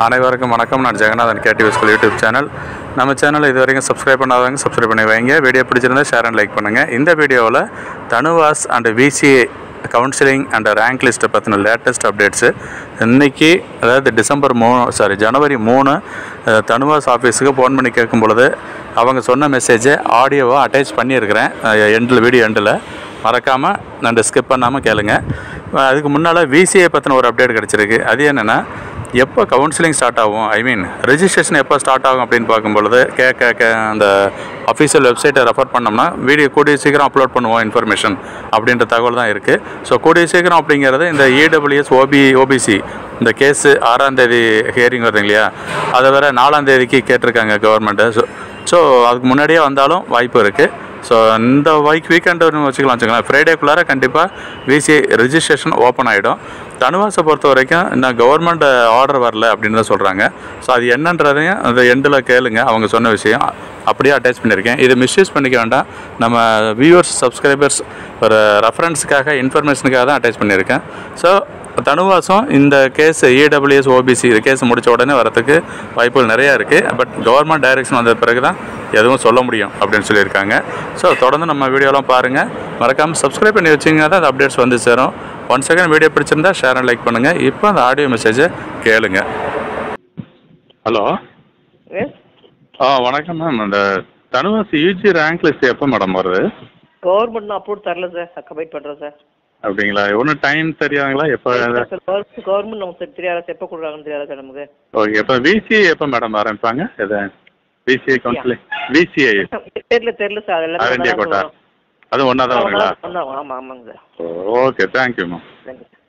அனைவருக்கும் வணக்கம் நான் Jagannathan KTV school YouTube channel நம்ம சேனலை இது வரைக்கும் சப்ஸ்கிரைப் பண்ணாதவங்க சப்ஸ்கிரைப் பண்ணி வைங்க வீடியோ பிடிச்சிருந்தா ஷேர் அண்ட் லைக் பண்ணுங்கள் இந்த வீடியோவில் TANUVAS and VCA counselling and rank லிஸ்ட்டை பற்றின லேட்டஸ்ட் அப்டேட்ஸு இன்றைக்கி அதாவது டிசம்பர் மூணு சாரி ஜனவரி மூணு அஹ், தனுவாஸ் ஆஃபீஸுக்கு ஃபோன் பண்ணி கேட்கும் பொழுது அவங்க சொன்ன மெசேஜை ஆடியோவை அட்டாச் பண்ணியிருக்கிறேன் எண்டில் வீடியோ எண்டில் மறக்காமல் நான் ஸ்கிப் பண்ணாமல் கேளுங்க அஹ், அதுக்கு முன்னால் விசிஏ பற்றின ஒரு அப்டேட் கிடச்சிருக்கு அது என்னென்னா எப்போ கவுன்சிலிங் ஸ்டார்ட் ஆகும் ஐ மீன் ரெஜிஸ்ட்ரேஷன் எப்போ ஸ்டார்ட் ஆகும் அப்படின்னு பார்க்கும் பொழுது கேட்க கே அந்த அஃபீஷியல் வெப்சைட்டை ரெஃபர் பண்ணோம்னா வீடியோ கூடிய சீக்கிரம் அப்லோட் பண்ணுவோம் இன்ஃபர்மேஷன் அப்படின்ற தகவல் தான் இருக்குது ஸோ கூடிய சீக்கிரம் அப்படிங்கிறது இந்த இடபிள்யூஎஸ் ஓபி ஓபிசி இந்த கேஸு ஆறாம் தேதி ஹியரிங் வருது இல்லையா அதை வேற நாலாம் தேதிக்கு கேட்டிருக்காங்க கவர்மெண்ட்டு ஸோ ஸோ அதுக்கு முன்னாடியே வந்தாலும் வாய்ப்பு இருக்குது ஸோ இந்த வைக் வீக்கெண்டு வச்சுக்கலாம் வச்சுக்கலாம் ஃப்ரைடேக்குள்ளார கண்டிப்பாக விசி ரெஜிஸ்ட்ரேஷன் ஓப்பன் ஆகிடும் தனுவாசை பொறுத்த வரைக்கும் இன்னும் கவர்மெண்ட் ஆர்டர் வரல அப்படின்னு தான் சொல்கிறாங்க ஸோ அது என்னன்றதையும் அந்த எண்டில் கேளுங்க அவங்க சொன்ன விஷயம் அப்படியே அட்டாச் பண்ணியிருக்கேன் இதை மிஸ்யூஸ் பண்ணிக்க வேண்டாம் நம்ம வியூவர்ஸ் சப்ஸ்கிரைபர்ஸ் ஒரு ரெஃபரன்ஸுக்காக இன்ஃபர்மேஷனுக்காக தான் அட்டாச் பண்ணியிருக்கேன் ஸோ தனுவாசம் இந்த கேஸ் இடபிள்யூஎஸ் ஓபிசி இது கேஸ் முடிச்ச உடனே வரதுக்கு வாய்ப்புகள் நிறையா இருக்குது பட் கவர்மெண்ட் டைரக்ஷன் வந்த பிறகு தான் எதுவும் சொல்ல முடியும் அப்படின்னு சொல்லியிருக்காங்க ஸோ தொடர்ந்து நம்ம வீடியோலாம் பாருங்கள் மறக்காமல் சப்ஸ்கிரைப் பண்ணி வச்சிங்கன்னா தான் அந்த அப்டேட்ஸ் வந்து சேரும் ஒன் செகண்ட் வீடியோ பிடிச்சிருந்தா ஷேர் அண்ட் லைக் பண்ணுங்கள் இப்போ அந்த ஆடியோ மெசேஜை கேளுங்க ஹலோ எஸ் ஆ வணக்கம் மேம் இந்த தனுவாசி யூஜி ரேங்க் லிஸ்ட் எப்போ மேடம் வருது கவர்மெண்ட் அப்ரூவ் தரல சார் அக்கபைட் பண்ணுறோம் சார் அப்படிங்களா ஒன்றும் டைம் தெரியாதுங்களா எப்போ கவர்மெண்ட் நமக்கு சரி தெரியாது சார் எப்போ கொடுக்குறாங்கன்னு தெரியாது சார் நமக்கு ஓகே இப்போ விசிஏ எப்போ மேடம் ஆரம்பிப்பாங்க எது விசிஏ கவுன்சிலிங் விசிஏ தெரியல தெரியல சார் அது ஆர் இந்தியா கோட்டா அது ஒன்றா தான் வருங்களா ஆமாம் ஆமாம் ஆமாங்க sir okay thank you ma'am thank you